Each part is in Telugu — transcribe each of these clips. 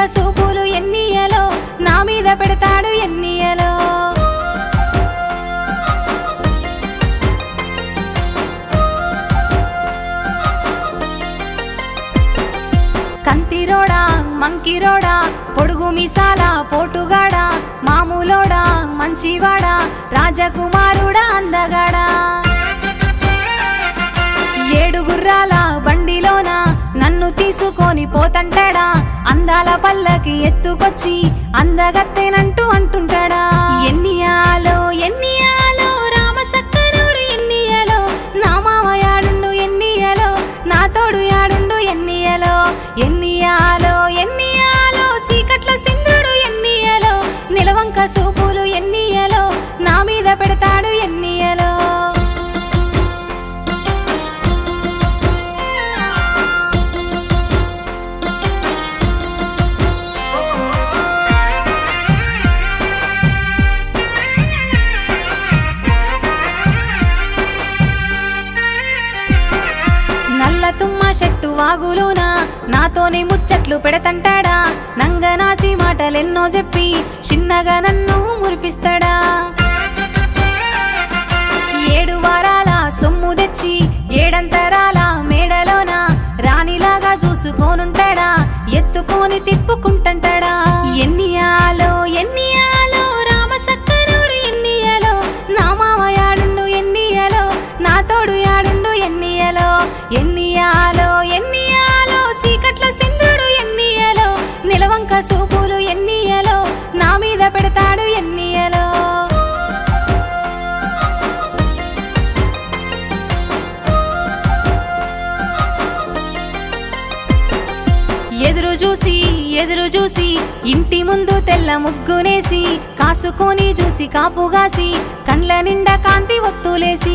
సూపులు ఎన్నియలో నా మీద పెడతాడు ఎన్నియలో కంతిరోడా మంకిరోడా పొడుగు మిసాల పోటుగాడా మామూలోడా మంచివాడా రాజకుమారుడా అందగాడా ఏడు గుర్రాల బండిలోన నన్ను తీసుకొని పోతంటాడా అందాల పల్లకి ఎత్తుకొచ్చి అందగత్తెనంటూ అంటుంటాడా ఎన్నియాలో ఎన్నియాలో రామసక్కరుడు ఎన్నియలో నా మామయాడుండు ఎన్నియలో నా తోడు యాడుండు ఎన్నియలో ఎన్నియాలో ఎన్నియాలో సీకట్ల సింధుడు ఎన్నియలో నిలవంక సూపులు ఎన్నియలో నా మీద పెడతాడు ఎన్నియలో నల్ల తుమ్మ చెట్టు వాగులోన నాతోనే ముచ్చట్లు పెడతంటాడా నంగనాచి మాటలెన్నో చెప్పి చిన్నగా నన్ను మురిపిస్తాడా ఏడు వారాల సొమ్ము తెచ్చి ఏడంతరాల మేడలోన రాణిలాగా చూసుకోనుంటాడా ఎత్తుకొని తిప్పుకుంటుంటాడా ఎన్నియాలో ఎన్నియాలో రామసక్కరుడు ఎన్నియలో నా మామయాడుండు ఎన్నియలో నా తోడు యాడుండు ఎన్నియలో ఎన్నియాలో ఎన్నియాలో సీకట్ల సింధుడు ఎన్నియలో నిలవంక సూపులు ఎన్నియలో నా మీద పెడతాడు ఎన్నియలో ఎదురు చూసి ఎదురు చూసి ఇంటి ముందు తెల్ల ముగ్గునేసి కాసుకొని చూసి కాపుగాసి కండ్ల నిండా కాంతి ఒత్తులేసి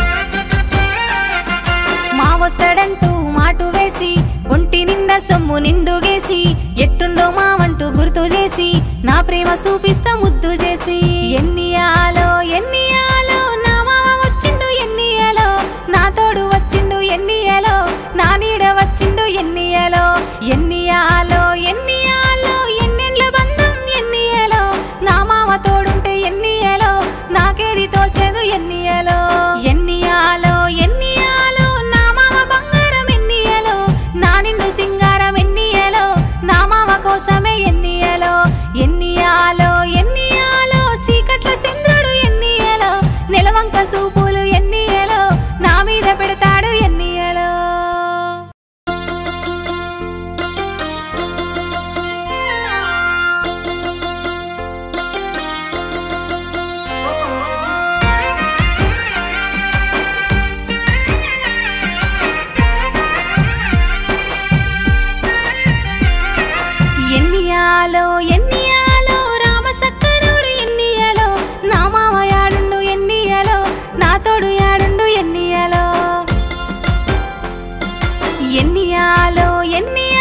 మా వస్తాడంటూ మాటు వేసి ఒంటి నిండా సొమ్ము నిండుగేసి ఎట్టుండో మావంటూ గుర్తు చేసి నా ప్రేమ చూపిస్తా ముద్దు చేసి ఎన్నియాలో ఎన్నియాలో నా మామ వచ్చిండు ఎన్నియాలో నా తోడు వచ్చిండు ఎన్నియాలో నా నీడ వచ్చిండు ఎన్నియాలో ఎన్నియాలో ఎన్నియాలో ఎన్నెండ్ల బంధం ఎన్నియాలో నా మామ తోడుంటే ఎన్నియాలో నాకేది తోచేదు ఎన్నియాలో ఎన్నియాలో ఎన్నియాలో నా మామ బంగారం ఎన్నియాలో నా నిండు సింగారం ఎన్నియాలో నా మామ కోసమే ఎన్నియాలో ఎన్నియాలో ఎన్నియాలో సీకట్ల సింద్రుడు ఎన్నియాలో నిలవంక సూపులు ఎన్నియాలో నా మీద పెడతాడు ఎన్నియాలో ఎన్నియాలో ఎన్నియాలో రామసక్కరుడు ఎన్నియాలో నా మామయాడుండు ఎన్నియాలో నా తోడు యాడుండు ఎన్నియాలో ఎన్నియాలో ఎన్నియాలో